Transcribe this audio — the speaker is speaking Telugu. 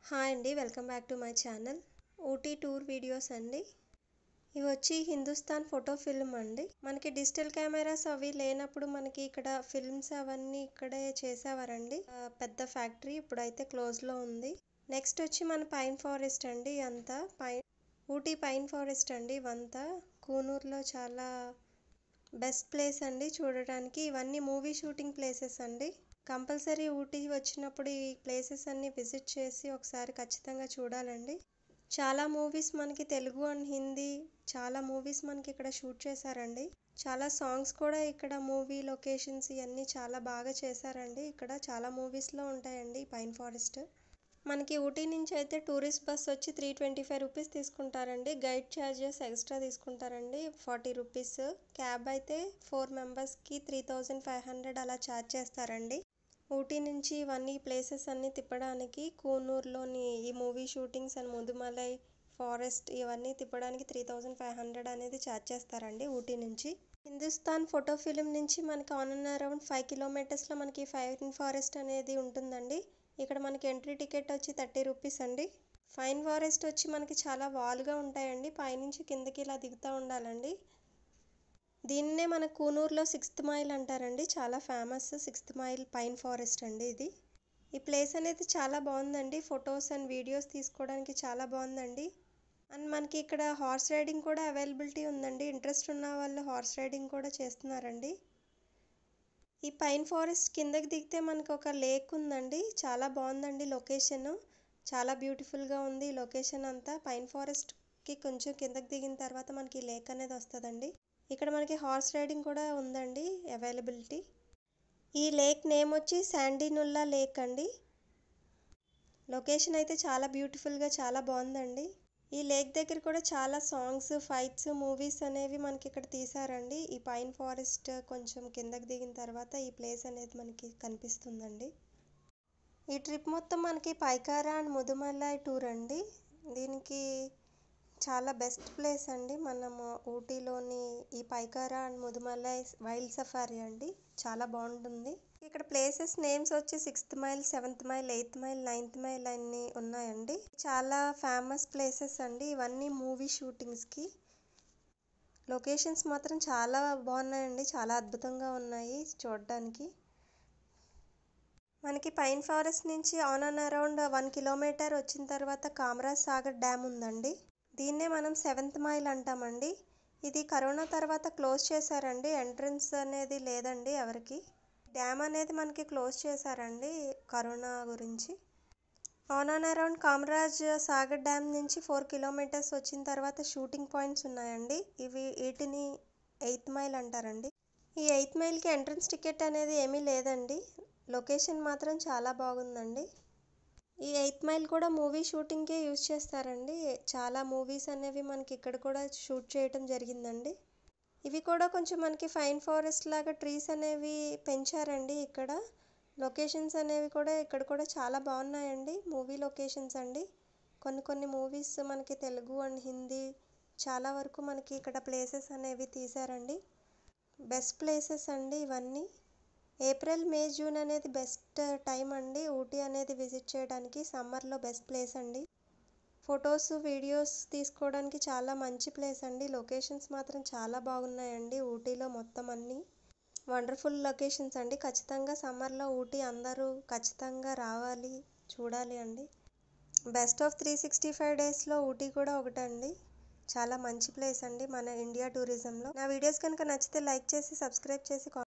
హాయ్ అండి welcome back to my channel Ooty tour videos అండి ఇవి వచ్చి హిందుస్థాన్ ఫోటో ఫిల్మ్ అండి మనకి డిజిటల్ కెమెరాస్ అవి లేనప్పుడు మనకి ఇక్కడ ఫిల్మ్స్ అవన్నీ ఇక్కడే చేసేవారండి ఆ, పెద్ద ఫ్యాక్టరీ ఇప్పుడైతే క్లోజ్లో ఉంది నెక్స్ట్ వచ్చి మన పైన్ ఫారెస్ట్ అండి అంతా పైన్ ఊటీ పైన్ ఫారెస్ట్ అండి ఇవంతా కూనూరులో చాలా బెస్ట్ ప్లేస్ అండి చూడడానికి ఇవన్నీ మూవీ షూటింగ్ ప్లేసెస్ అండి కంపల్సరీ ఊటీ వచ్చినప్పుడు ఈ ప్లేసెస్ అన్ని విజిట్ చేసి ఒకసారి ఖచ్చితంగా చూడాలండి చాలా మూవీస్ మనకి తెలుగు అండ్ హిందీ చాలా మూవీస్ మనకి ఇక్కడ షూట్ చేశారండి చాలా సాంగ్స్ కూడా ఇక్కడ మూవీ లొకేషన్స్ ఇవన్నీ చాలా బాగా చేశారండి ఇక్కడ చాలా మూవీస్లో ఉంటాయండి ఈ పైన్ ఫారెస్ట్ మనకి ఊటీ నుంచి అయితే టూరిస్ట్ బస్ వచ్చి త్రీ ట్వంటీ ఫైవ్ రూపీస్ తీసుకుంటారండి గైడ్ ఛార్జెస్ ఎక్స్ట్రా తీసుకుంటారండి ఫార్టీ రూపీస్ క్యాబ్ అయితే ఫోర్ మెంబర్స్కి త్రీ థౌజండ్ ఫైవ్ హండ్రెడ్ అలా ఛార్జ్ చేస్తారండి ఊటీ నుంచి ఇవన్నీ ప్లేసెస్ అన్నీ తిప్పడానికి కూనూరులోని ఈ movie shootings and Mudumalai forest ఇవన్నీ తిప్పడానికి త్రీ థౌజండ్ ఫైవ్ హండ్రెడ్ అనేది ఛార్జ్ చేస్తారండి ఊటీ నుంచి హిందుస్థాన్ ఫోటో ఫిలిం నుంచి మనకి ఆన్ అండ్ అరౌండ్ ఫైవ్ కిలోమీటర్స్లో మనకి ఫైన్ ఫారెస్ట్ అనేది ఉంటుందండి ఇక్కడ మనకి ఎంట్రీ టికెట్ వచ్చి థర్టీ రూపీస్ అండి ఫైన్ ఫారెస్ట్ వచ్చి మనకి చాలా వాల్గా ఉంటాయండి పైనుంచి కిందకి ఇలా దిగుతూ ఉండాలండి దీన్నే మన కూనూరులో సిక్స్త్ మైల్ అంటారండి చాలా famous sixth mile pine forest అండి ఇది ఈ ప్లేస్ అనేది చాలా బాగుందండి ఫొటోస్ అండ్ వీడియోస్ తీసుకోవడానికి చాలా బాగుందండి అండ్ మనకి ఇక్కడ హార్స్ రైడింగ్ కూడా అవైలబిలిటీ ఉందండి ఇంట్రెస్ట్ ఉన్న వాళ్ళు హార్స్ రైడింగ్ కూడా చేస్తున్నారండి ఈ పైన్ ఫారెస్ట్ కిందకి దిగితే మనకు ఒక లేక్ ఉందండి చాలా బాగుందండి లొకేషన్ చాలా బ్యూటిఫుల్గా ఉంది ఈ లొకేషన్ అంతా పైన్ ఫారెస్ట్కి కొంచెం కిందకి దిగిన తర్వాత మనకి లేక్ అనేది వస్తుందండి ఇక్కడ మనకి హార్స్ రైడింగ్ కూడా ఉందండి అవైలబిలిటీ ఈ లేక్ నేమ్ వచ్చి శాండీనుల్లా లేక్ అండి లొకేషన్ అయితే చాలా బ్యూటిఫుల్గా చాలా బాగుందండి ఈ లేక్ దగ్గర కూడా చాలా సాంగ్స్ ఫైట్స్ మూవీస్ అనేవి మనకి ఇక్కడ తీసారండి ఈ పైన్ ఫారెస్ట్ కొంచెం కిందకి దిగిన తర్వాత ఈ ప్లేస్ అనేది మనకి కనిపిస్తుందండి ఈ ట్రిప్ మొత్తం మనకి పైకారా అండ్ ముదుమలై టూర్ అండి దీనికి చాలా బెస్ట్ ప్లేస్ అండి మనము ఊటీలోని ఈ Pykara and Mudumalai wild safari అండి చాలా బాగుంటుంది ఇక్కడ ప్లేసెస్ నేమ్స్ వచ్చి sixth mile seventh mile eighth mile ninth mile అన్ని ఉన్నాయండి చాలా ఫేమస్ ప్లేసెస్ అండి ఇవన్నీ మూవీ షూటింగ్స్కి లొకేషన్స్ మాత్రం చాలా బాగున్నాయండి చాలా అద్భుతంగా ఉన్నాయి చూడడానికి మనకి పైన్ ఫారెస్ట్ నుంచి on and around one kilometer వచ్చిన తర్వాత కామరాజ్ సాగర్ డ్యామ్ ఉందండి దీన్నే మనం సెవెంత్ మైల్ అంటామండి ఇది కరోనా తర్వాత క్లోజ్ చేశారండి ఎంట్రన్స్ అనేది లేదండి ఎవరికి డ్యామ్ అనేది మనకి క్లోజ్ చేశారండి కరోనా గురించి on and around Kamaraj Sagar dam నుంచి ఫోర్ కిలోమీటర్స్ వచ్చిన తర్వాత షూటింగ్ పాయింట్స్ ఉన్నాయండి ఇవి వీటిని ఎయిత్ మైల్ అంటారండి ఈ ఎయిత్ మైల్కి ఎంట్రన్స్ టికెట్ అనేది ఏమీ లేదండి లొకేషన్ మాత్రం చాలా బాగుందండి ఈ ఎయిత్ మైల్ కూడా మూవీ షూటింగ్కే యూజ్ చేస్తారండి చాలా మూవీస్ అనేవి మనకి ఇక్కడ కూడా షూట్ చేయటం జరిగిందండి ఇవి కూడా కొంచెం మనకి ఫైన్ ఫారెస్ట్ లాగా ట్రీస్ అనేవి పెంచారండి ఇక్కడ లొకేషన్స్ అనేవి కూడా ఇక్కడ కూడా చాలా బాగున్నాయండి మూవీ లొకేషన్స్ అండి కొన్ని కొన్ని మూవీస్ మనకి తెలుగు అండ్ హిందీ చాలా వరకు మనకి ఇక్కడ ప్లేసెస్ అనేవి తీశారండి బెస్ట్ ప్లేసెస్ అండి ఇవన్నీ ఏప్రిల్ మే జూన్ అనేది బెస్ట్ టైం అండి ఊటీ అనేది విజిట్ చేయడానికి సమ్మర్లో బెస్ట్ ప్లేస్ అండి ఫొటోస్ వీడియోస్ తీసుకోవడానికి చాలా మంచి ప్లేస్ అండి లొకేషన్స్ మాత్రం చాలా బాగున్నాయండి ఊటీలో మొత్తం అన్నీ వండర్ఫుల్ లొకేషన్స్ అండి ఖచ్చితంగా సమ్మర్లో ఊటీ అందరూ ఖచ్చితంగా రావాలి చూడాలి అండి best of three sixty five డేస్లో ఊటీ కూడా ఒకటండి చాలా మంచి ప్లేస్ అండి మన ఇండియా టూరిజంలో నా వీడియోస్ కనుక నచ్చితే లైక్ చేసి సబ్స్క్రైబ్ చేసి